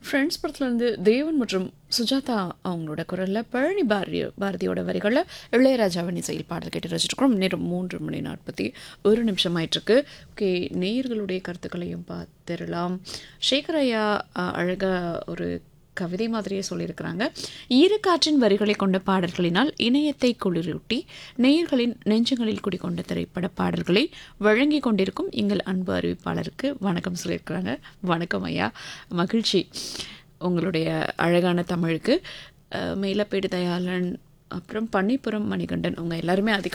friends படத்துலேருந்து தேவன் மற்றும் சுஜாதா அவங்களோட குரலில் பழனி பாரதி பாரதியோட வரிகளில் இளையராஜாவின் இசையில் பாடல் கேட்டு ரசிச்சிருக்கிறோம் நேரம் மூன்று மணி நாற்பத்தி ஒரு நிமிஷம் ஆயிட்டிருக்கு ஓகே நேயர்களுடைய கருத்துக்களையும் பார்த்துடலாம் சேகர் ஐயா அஹ், அழகா ஒரு கவிதை மாதிரியே சொல்லியிருக்கிறாங்க ஈரக்காற்றின் வரிகளை கொண்ட பாடல்களினால் இணையத்தை குளிரூட்டி நேயர்களின் நெஞ்சங்களில் குடிக்கொண்ட திரைப்பட பாடல்களை வழங்கி கொண்டிருக்கும் எங்கள் அன்பு அறிவிப்பாளருக்கு வணக்கம் சொல்லியிருக்கிறாங்க வணக்கம் ஐயா மகிழ்ச்சி உங்களுடைய அழகான தமிழுக்கு அஹ், மேலப்பேடு தயாளன் அப்புறம் பன்னிப்புறம் மணிகண்டன் அவங்க எல்லாருமே அதிக